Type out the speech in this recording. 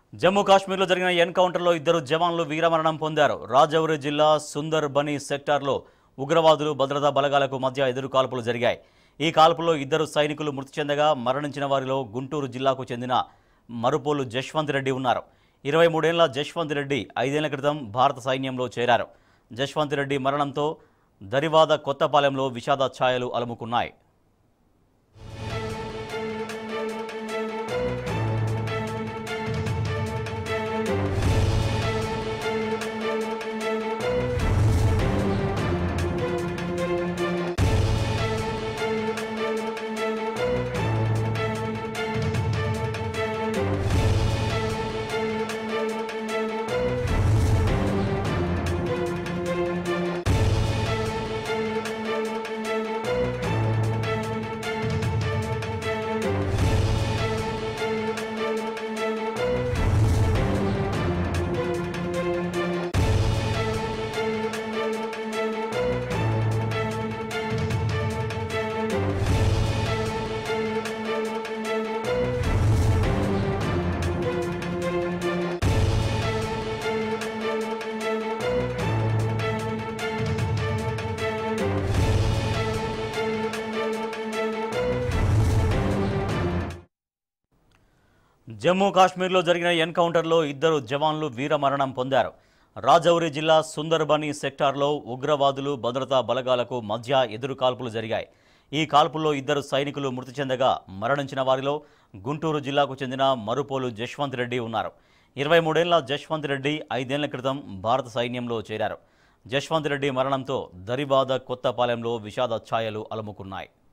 జమ్మూ కాశ్మీర్లో జరిగిన ఎన్కౌంటర్లో ఇద్దరు జవాన్లు వీరమరణం పొందారు రాజౌరి జిల్లా సుందర్ బనీ సెక్టార్లో ఉగ్రవాదులు భద్రతా బలగాలకు మధ్య ఎదురు కాల్పులు జరిగాయి ఈ కాల్పుల్లో ఇద్దరు సైనికులు మృతి చెందగా మరణించిన వారిలో గుంటూరు జిల్లాకు చెందిన మరుపోలు జశ్వంత్ రెడ్డి ఉన్నారు ఇరవై మూడేళ్ల జశ్వంత్ రెడ్డి ఐదేళ్ల క్రితం భారత సైన్యంలో చేరారు జశ్వంత్ రెడ్డి మరణంతో దరివాద కొత్తపాలెంలో విషాద ఛాయలు అలుముకున్నాయి జమ్మూ కాశ్మీర్లో జరిగిన ఎన్కౌంటర్లో ఇద్దరు జవాన్లు వీరమరణం పొందారు రాజౌరి జిల్లా సుందర్బని సెక్టార్లో ఉగ్రవాదులు భద్రతా బలగాలకు మధ్య ఎదురు కాల్పులు జరిగాయి ఈ కాల్పుల్లో ఇద్దరు సైనికులు మృతి చెందగా మరణించిన వారిలో గుంటూరు జిల్లాకు చెందిన మరుపోలు జశ్వంత్ రెడ్డి ఉన్నారు ఇరవై మూడేళ్ల జశ్వంత్ రెడ్డి ఐదేళ్ల క్రితం భారత సైన్యంలో చేరారు జశ్వంత్ రెడ్డి మరణంతో దరిబాద కొత్తపాలెంలో విషాద ఛాయలు అలుముకున్నాయి